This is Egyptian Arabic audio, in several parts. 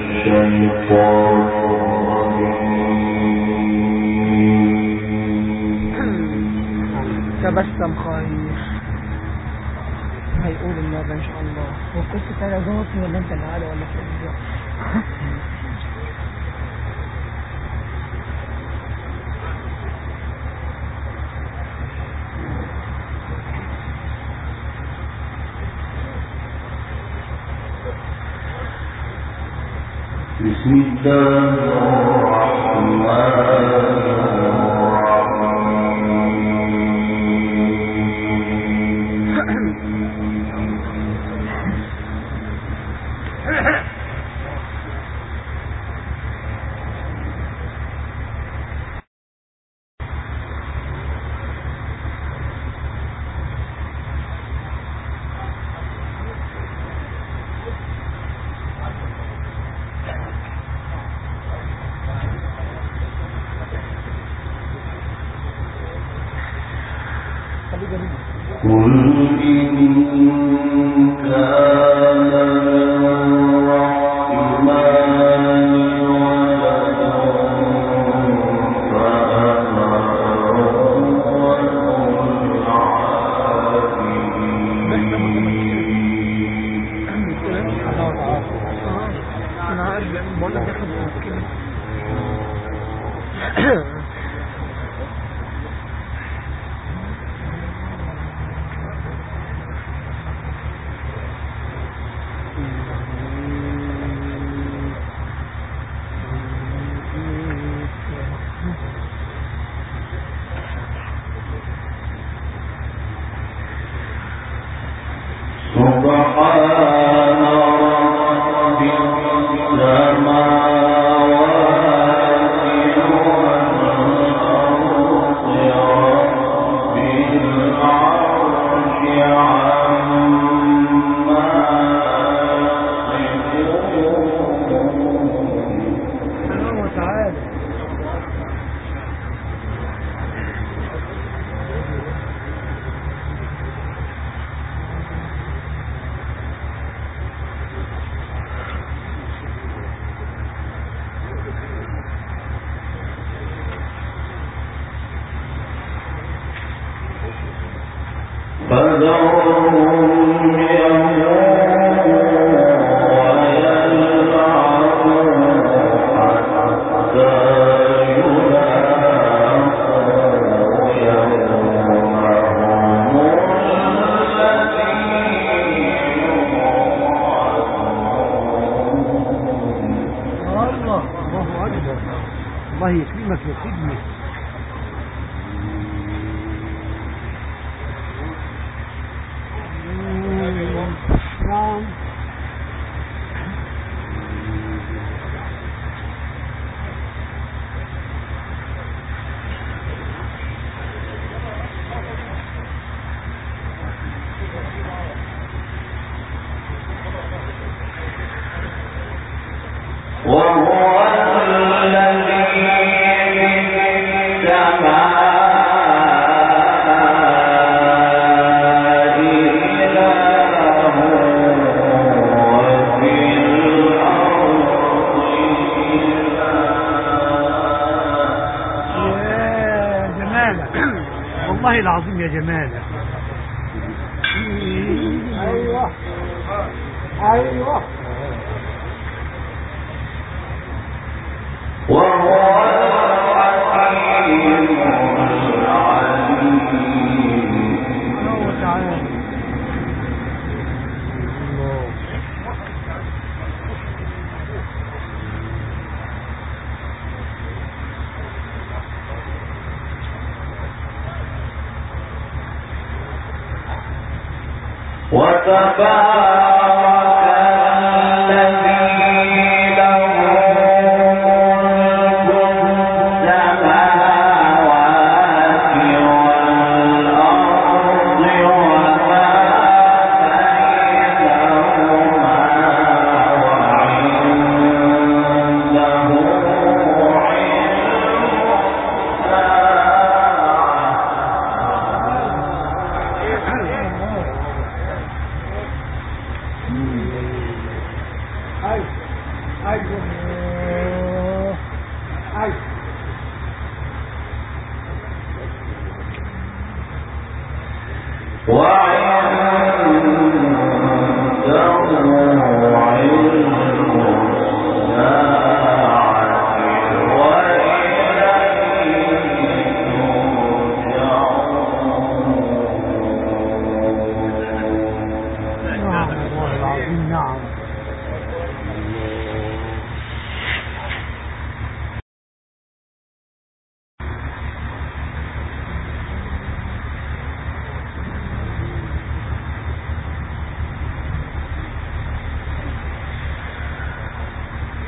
تبسم خايف هيقول النبي ان شاء الله وكنت انا ظابطني ولا انت اللي قاله ولا كده بسم الله الرحمن الرحيم قل إن كان للرحمن ولد فأنا أول العابدين انا عارف بقول لك ياخد كده سبحان رب السماوات والأرض رب العرش عما يصفون سبحانه وتعالى فذرهم يموتوا ويلعبوا حتى يلاقوا يومهم الذي الله الله اكبر الله يكرمك يا سيدنا نعم وهو الذي في السماء إله وفي الأرض يا جمالك والله العظيم يا جمالك ايوه ايوه وهو الحكيم العليم سبحانه وتعالى الله وتبارك الذي له ملك السماوات والأرض وما بينهما وعنده علم الساعة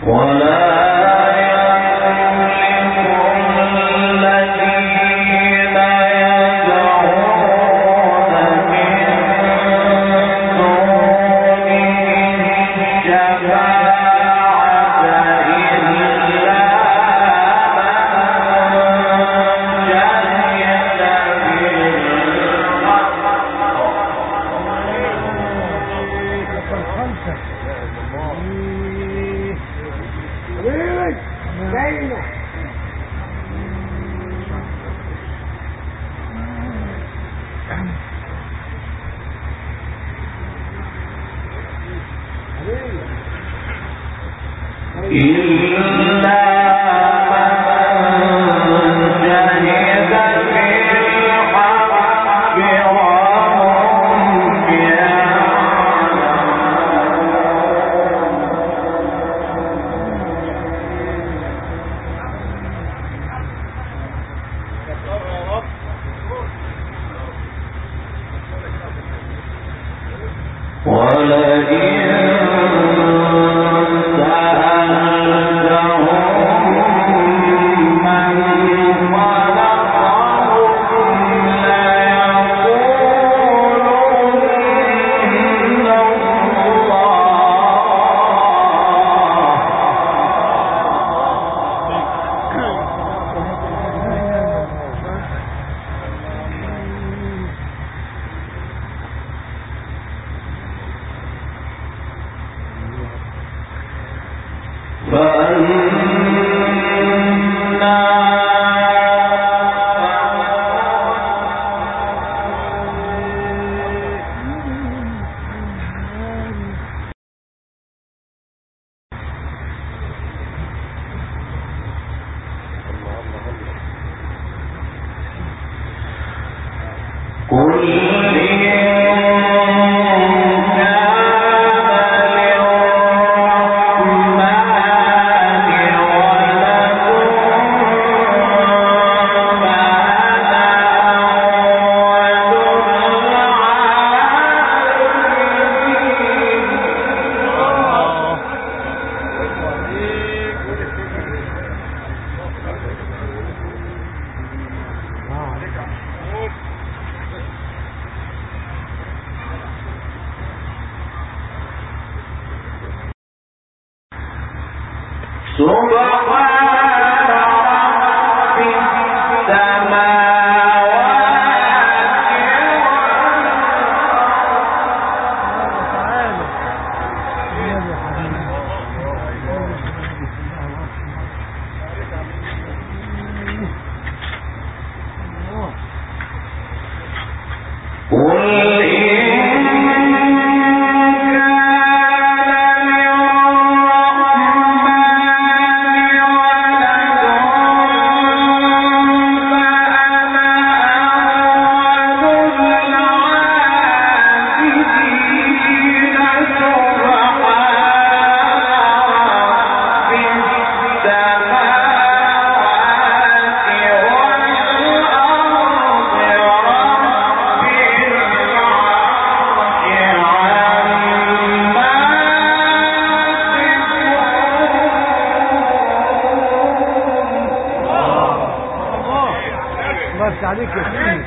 بس عليك يا سيدي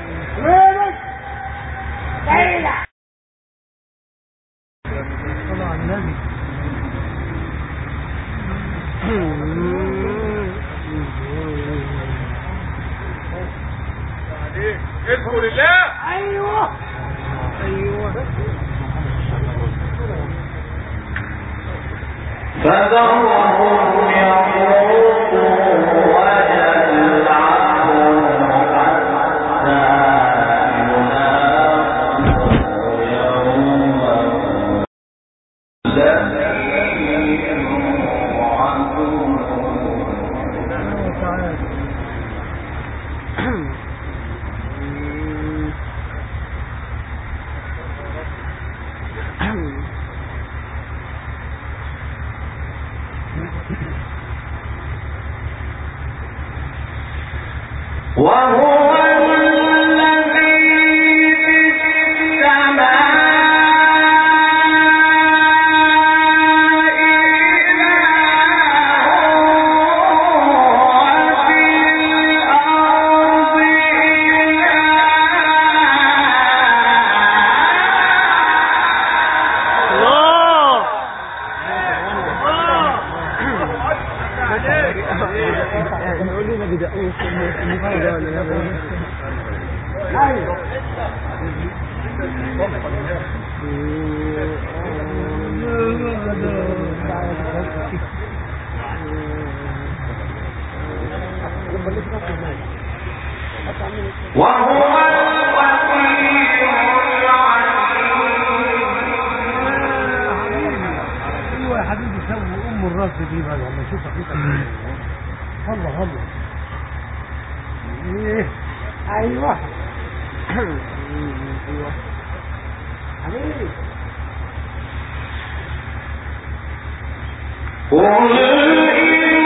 صلى على النبي اذكر الله ايوه ايوه فذرهم يخوضوا ويلعبوا حتى يلاقوا يومهم الذي يوعدون تعالى وهو القدير ايوه يا حبيبي سوي ام الراس دي بقى لما اشوف حقيقة الله الله ايه ايوه حبيبي قل إن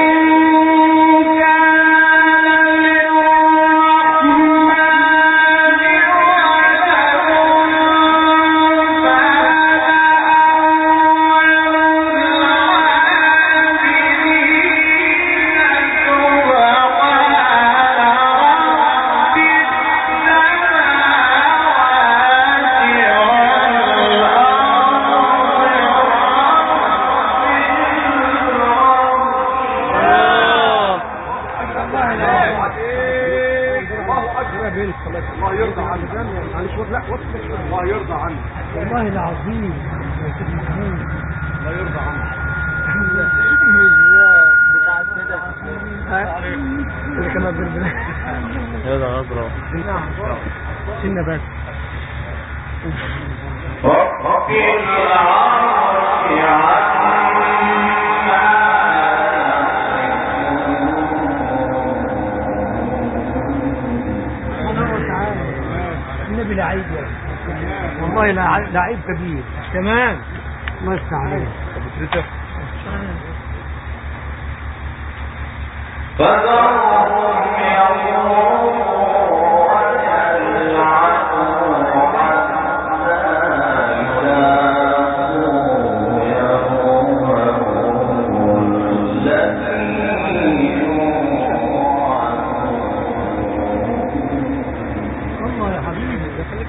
كان للرحمن ولد فأنا أول العابدين سبحان رب السماوات الله يرضى عنك معلش لا وصل الله يرضى عنك والله العظيم يا سيدي محمود الله يرضى عنك بتاع السيدة اللي كان بالبلاد هذا غضرة سنة بس رب العرش سبحانه وتعالى النبي لعيب يا أخي. والله لع- لعيب كبير تمام الله يفتح عليك فذرهم يخوضوا ويلعبوا حتى يلاقوا يومهم الذي يوعدون الله يا حبيبي ده خليك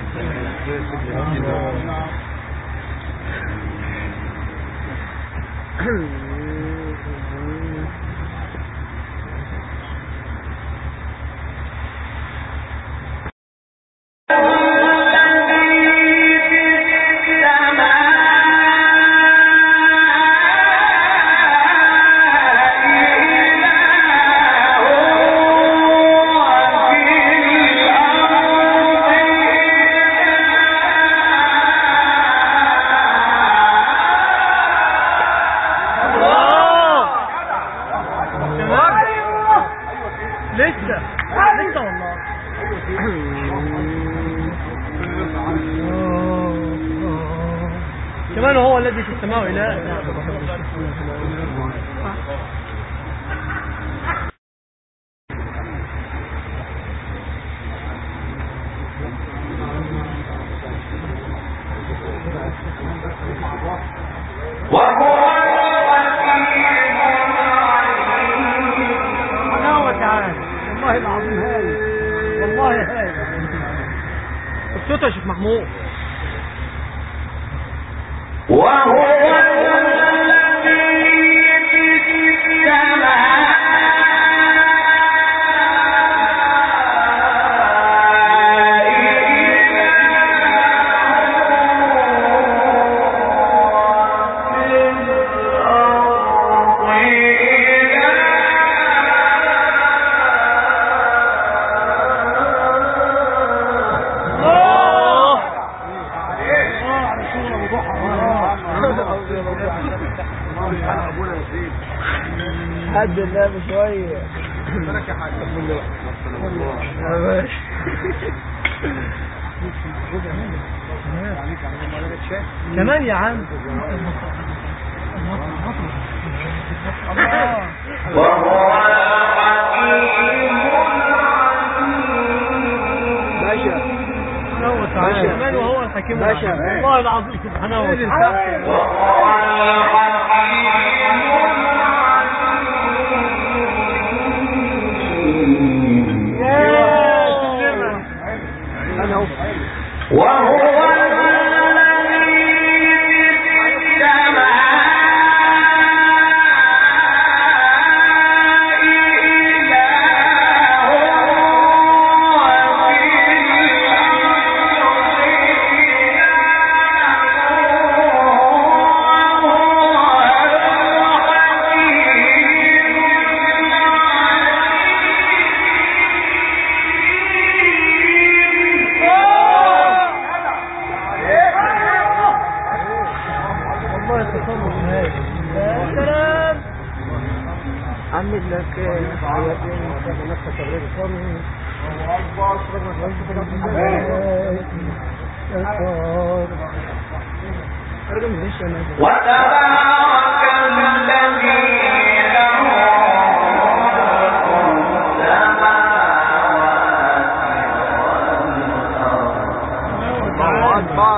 لسه لسه والله كمان هو الذي في السماء إله وهو الحكيم العليم سبحانه وتعالى والله العظيم هاي والله هاي الصوت يا شيخ محمود وهو الذي في السماء هد الله بشوية كمان يا عم وهو الحكيم باشا سبحانه وتعالى كمان وهو الحكيم باشا. العليم. والله العظيم سبحانه وتعالى وهو الحكيم يا سلمة انا اهو وهو الذي في السماء إله وفي سلام عمل لك حياتين نفسك غير صنع وتبارك الذي له ملك السماوات الله اكبر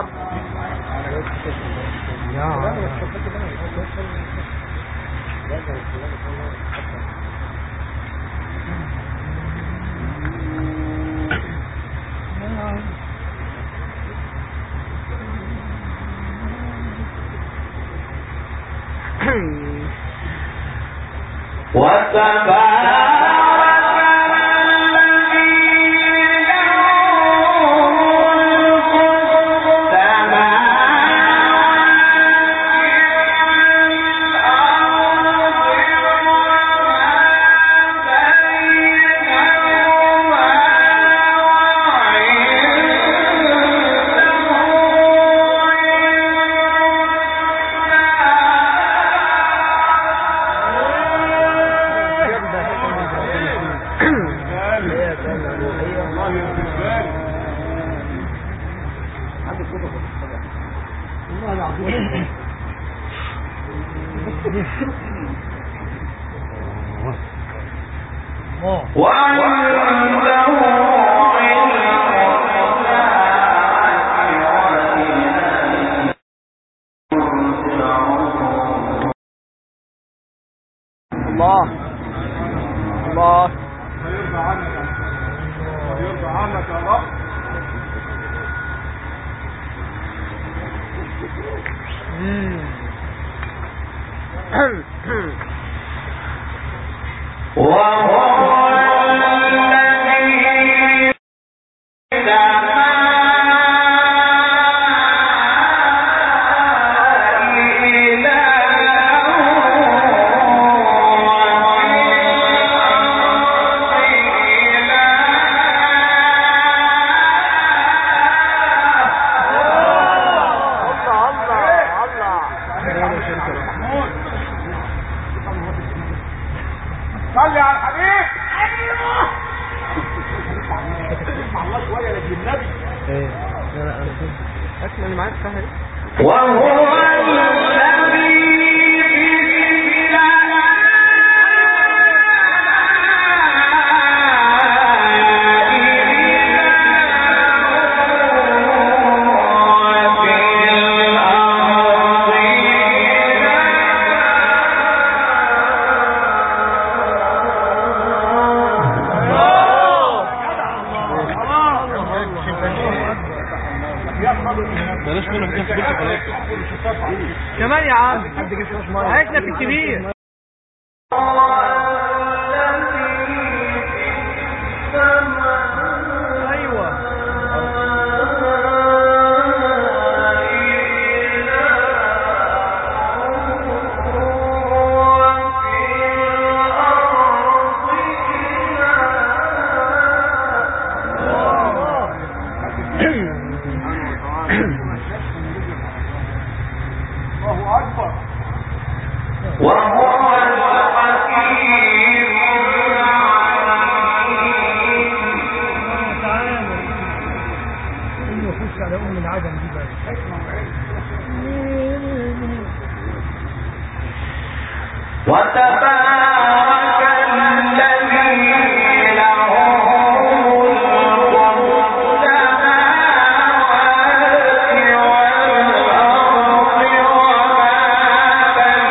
وتبارك الذي له ملك والله العظيم الله وعنده علم الله الله يرضى عنك يرضى عنك يا رب وهو الذي الله الله الله صلي على الحبيب اسمع الله شويه لاجل النبي اكمل اللي معاك سهل وهو الذي في السماء وفي بلاش منك كده خلاص كمان يا عم عايزنا في الكبير ايوه الله اكبر وهو الحكيم العليم تعالى انه يخش على ام العدم دي بقى وتبارك الذي له ملك السماوات والأرض وما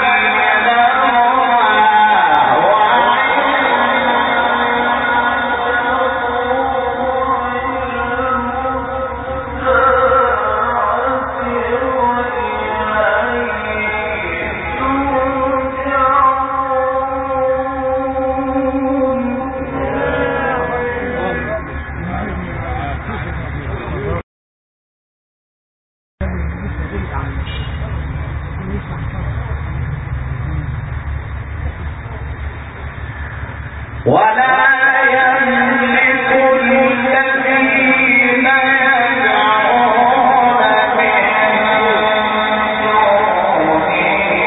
ولا يملك الذين يدعون من دونه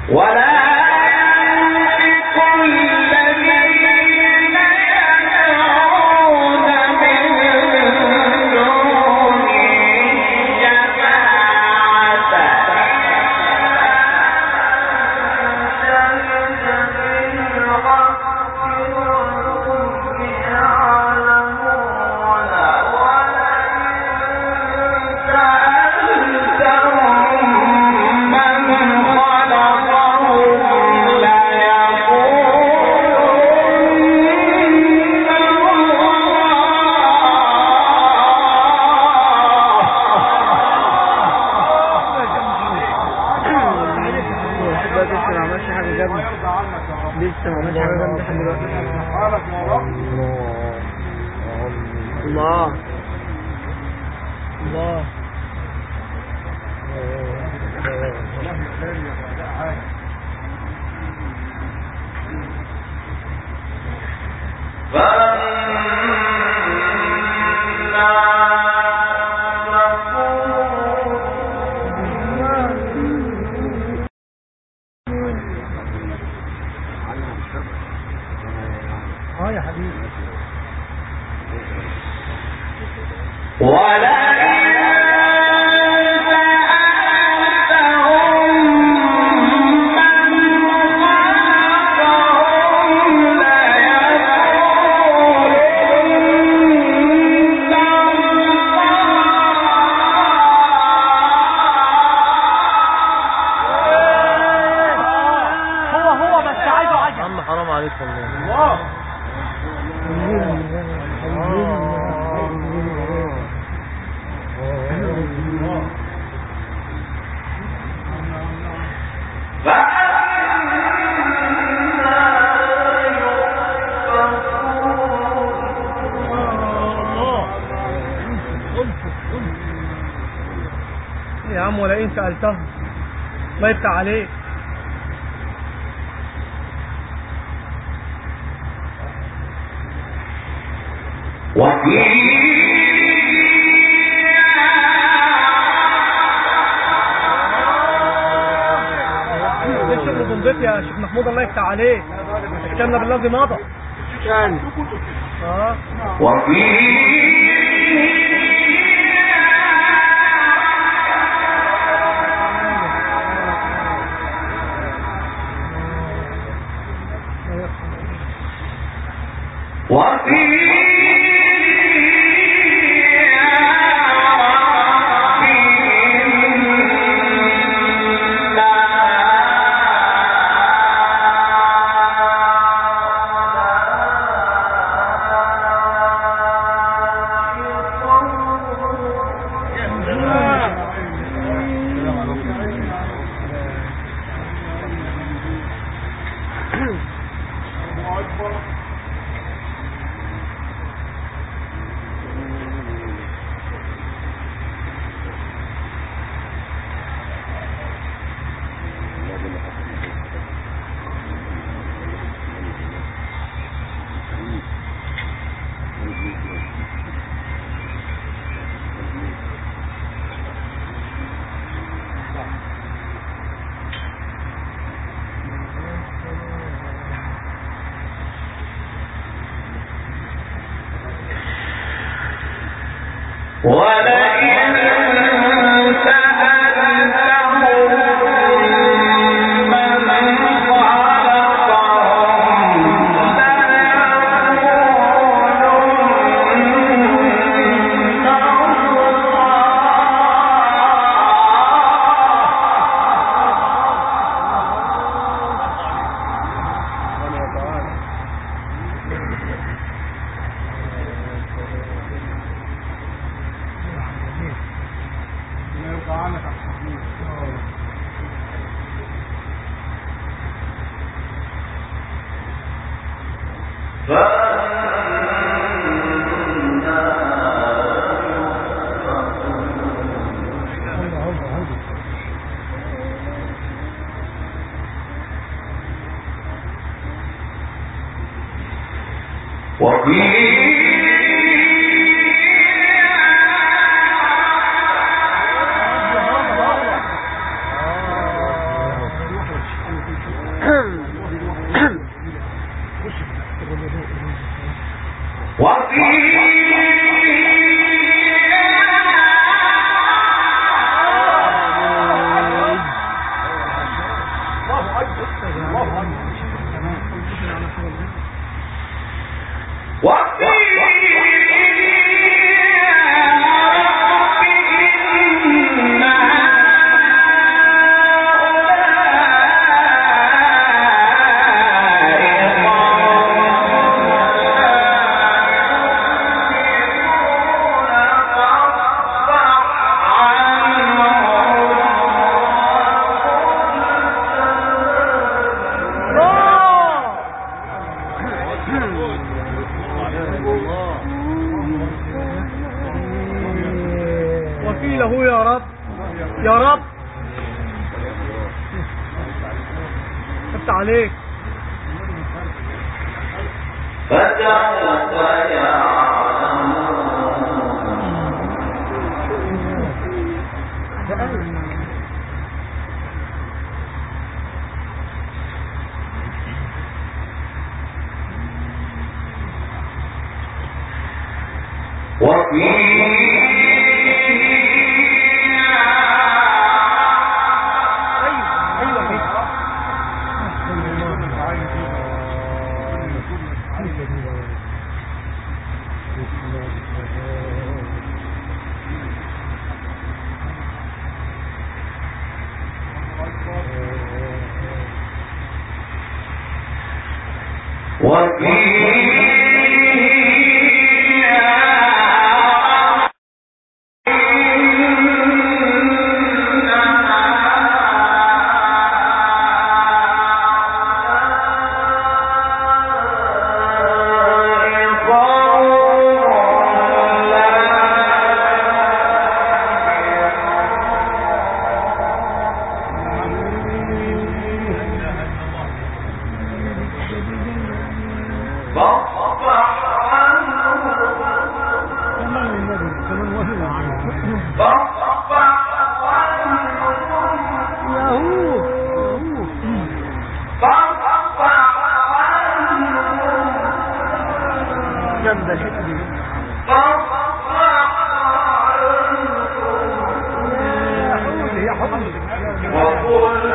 لسه ما عملش حاجه جامده يرضى عنك يا رب لسه ما عملش حاجه جامده لحد دلوقتي حالك يا رب الله الله والله خير يا ده حاجه اه يا حبيبي هو هو بس عايزه عجب عم حرام عليك والله يا عم ولا انت سالته ما يفتح عليك ده شغل بنضيف يا شيخ محمود الله يفتح عليك اتكلم بالذي مضى كان اه الله اكبر ما يرضى عنك يا حبيبي حاج الله اكبر وفي وكيله يا رب يا رب خدت عليك فسوف ايوه ايوه كده كمان النبي كمان وهو ياهو جامدة الحتة دي يا حول يا حول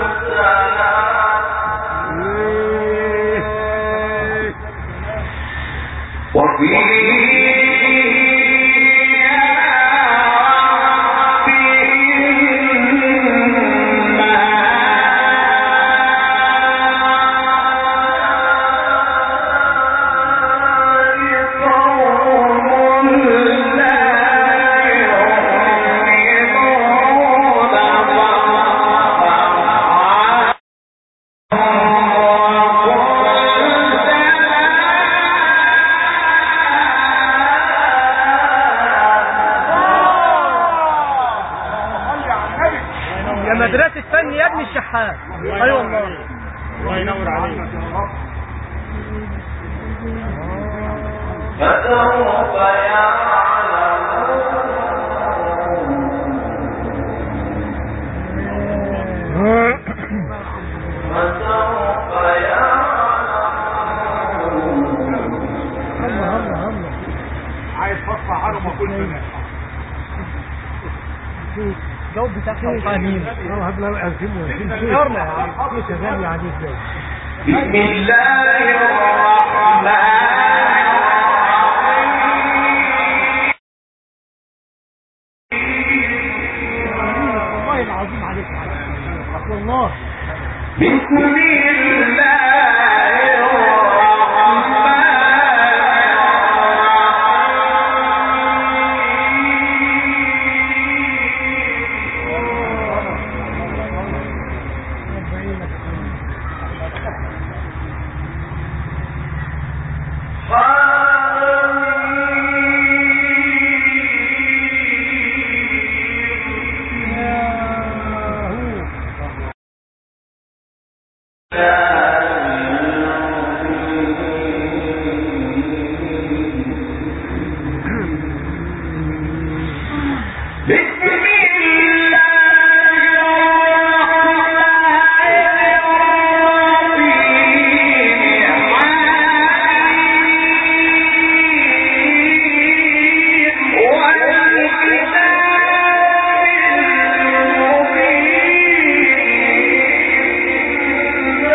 صلي على النبي يا مدرسة فن يا ابن الشحات اي والله الله ينور عليك يا رب فسوف يعلمون فسوف الله الله الله عايز فصل عنهم وكل سنه الجو بتاع حميم اه هبلا وقسمه يلا يا عم ايه شغال يعني ازاي بسم الله الرحمن والله العظيم عليك والله بسم الله بسم الله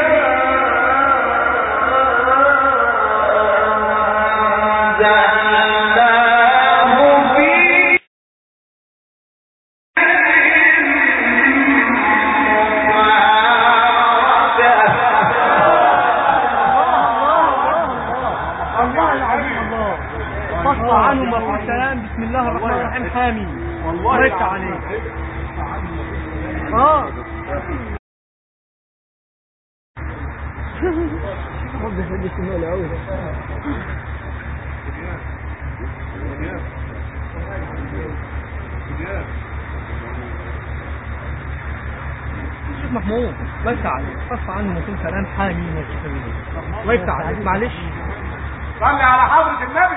حامي والله الله يفتح عليك اه رب يخلي الشمال قوي شيخ محمود الله يفتح عليك قص عنه يكون كلام حامي يا شيخ أمين. الله يفتح عليك معلش صلي على حضرة النبي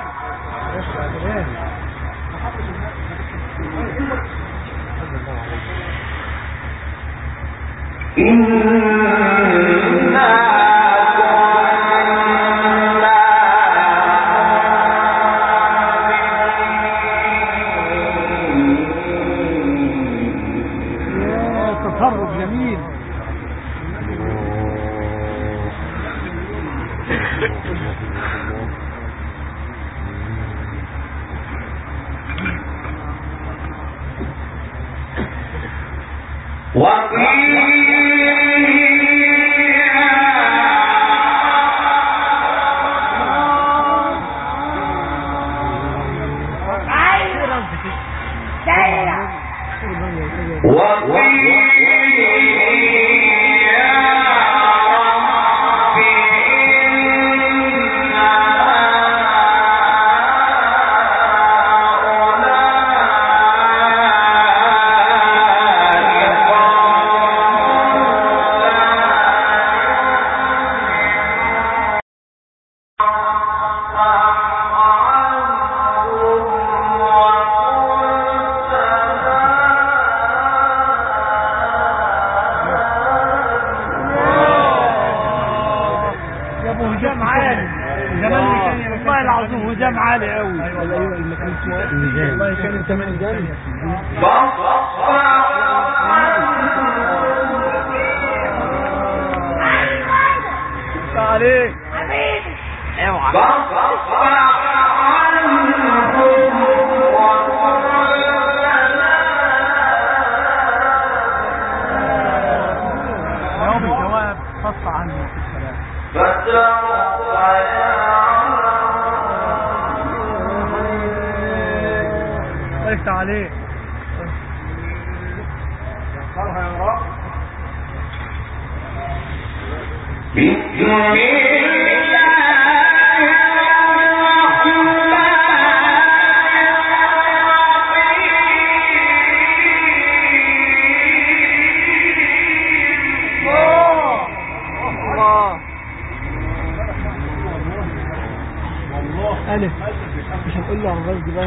يا تصرف جميل يا ابو هجام عالي زمان والله العظيم هجام عالي قوي ايوه ايوه المكان اسمه ايه؟ والله كان زمان هجام عليك جواب الجواب خاصة عنه في السلام الله يفتح عليك يسرها يا رب ألف مش هنقول له عن غزي بقى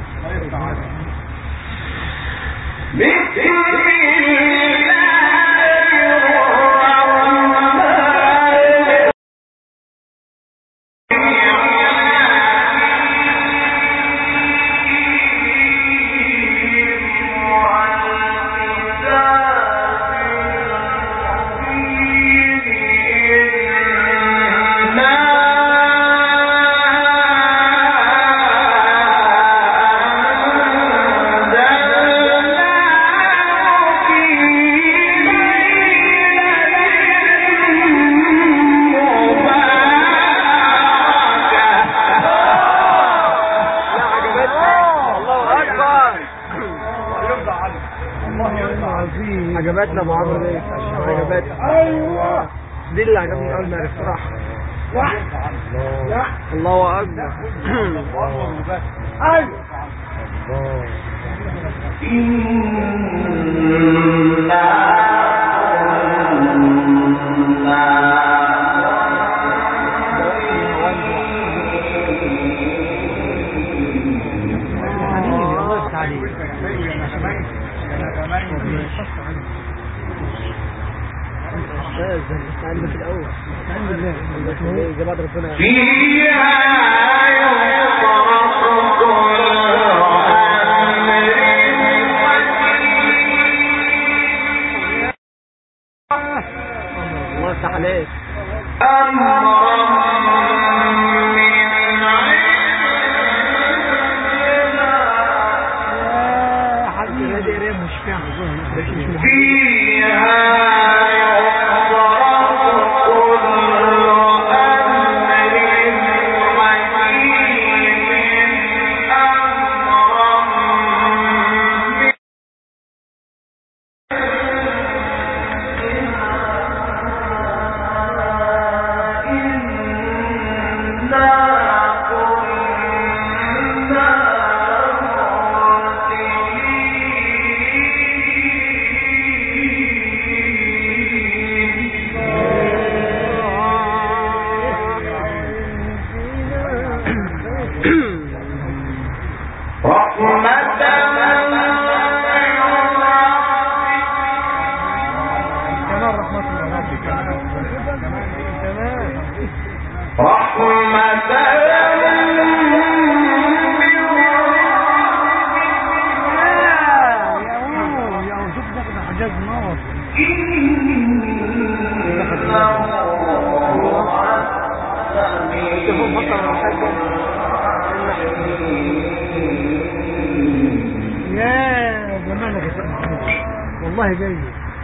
الله اكبر الله يرضى عنك الله يرضى عنك عجبتنا ابو عمرو ده عجبتنا ايوه دي اللي عجبني اول ما عرفت راح الله اكبر ايوه حبيبي الله يفتح عليك استعين في الاول استعين بالله جماعه ربنا الله يفتح عليك يا حبيبي هذه قرايه مش فاهم مش محمد فيها كمان رحمة الله كمان يا أوه يا أوه شوف دخل حجاج نار يا جمالك يا سيد محمود والله جاي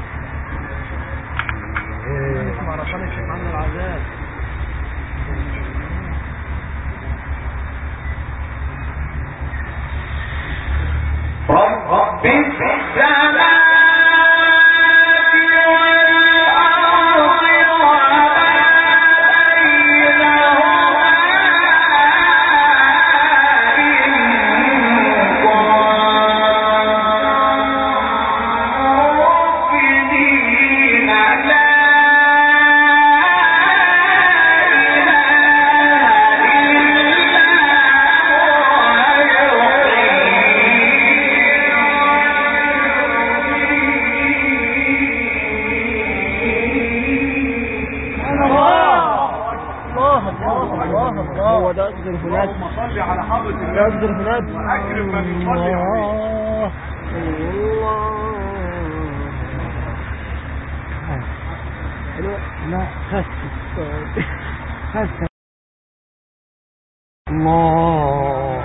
اسمع ربنا يكشف عنا العذاب رب السماوات والأرض وما بينهما إن كنتم موقنين لا الله الله الله الله هو ده أقدر هناك اللهم صل على حضرة ده النبي أقدر هناك وأكرم من يصلي عليه الله الله لا خس خس الله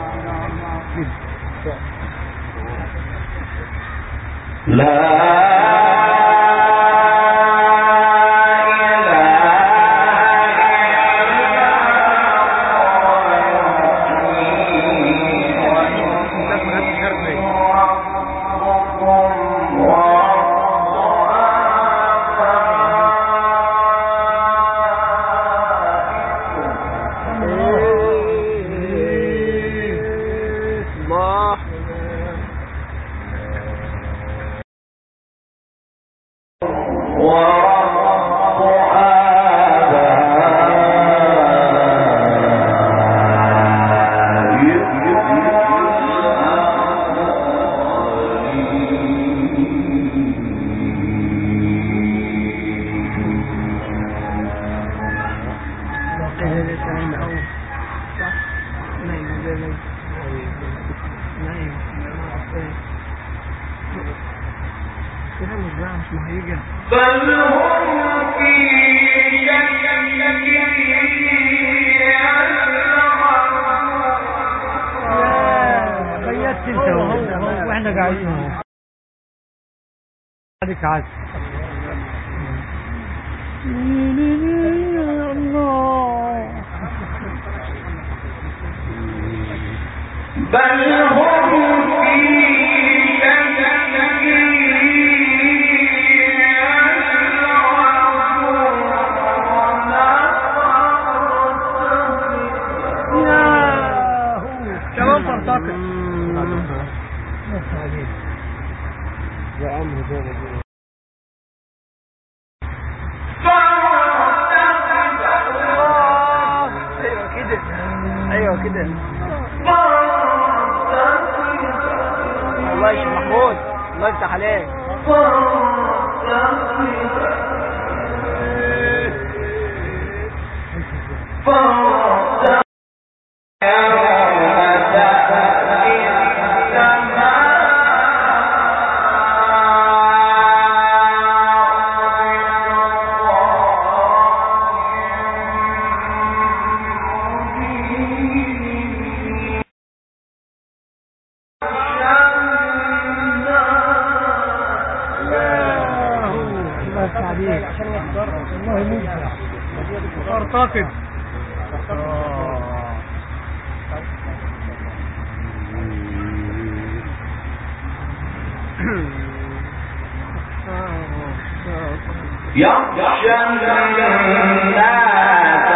الله كده مش بقى مش مهيجة بل هم في قيدت انت وهو واحنا قاعدين اهو عليك عاد الله بل هم في كمان ترتقي يا أمر دولة ايوه كده ايوه كده الله يا شيخ محمود الله يفتح عليك الله يفتح عليك عشان يحضر والله مبدع ارتقب يخشى الناس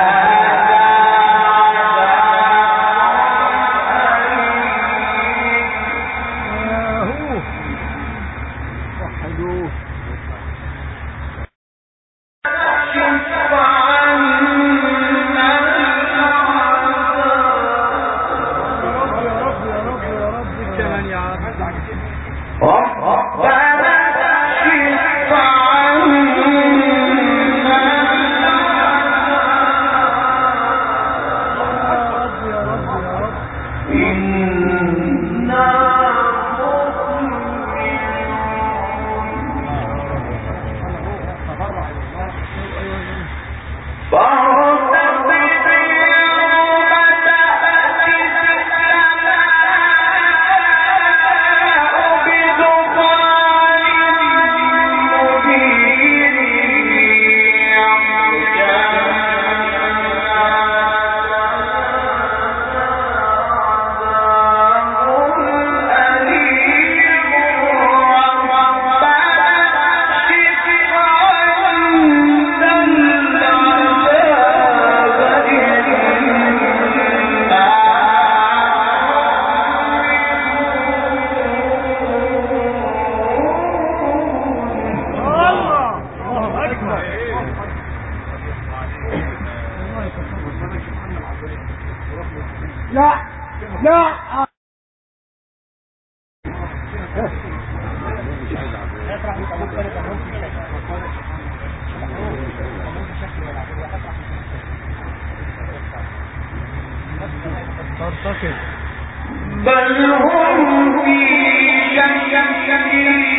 هو وحدوه كشف عنا العذاب لا لا ترتكب بل هم في شك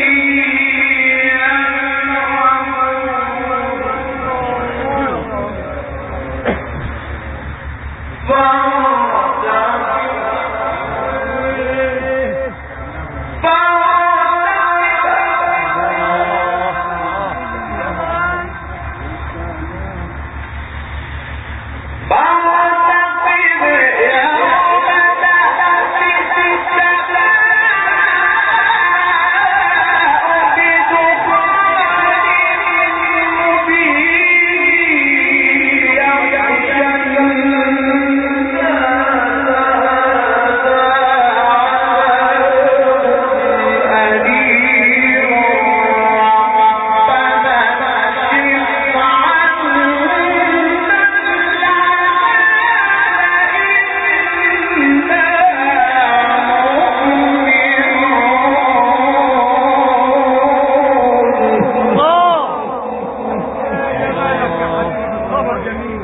خبر جميل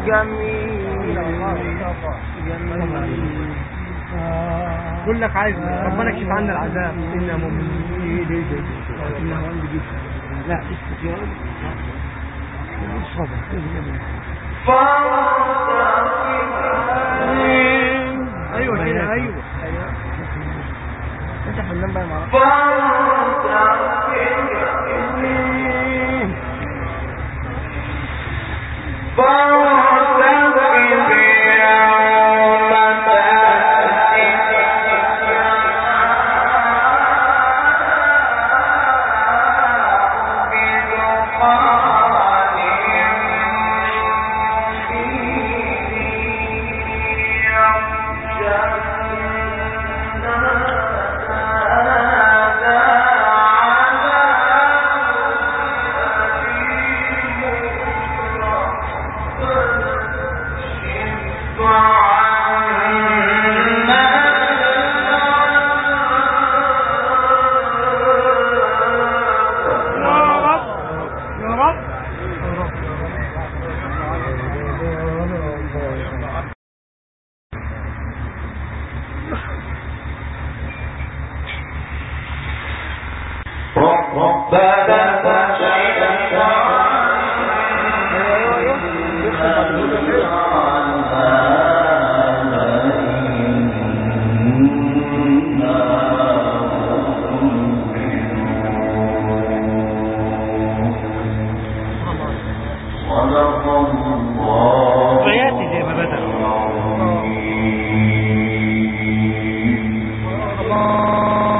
كل لك عايز ربنا يكشف عنا العذاب إنا مؤمنين لا استقيام الصبر ايوه كده ايوه انت حنان بقى معرفة يا رب يا رب ربنا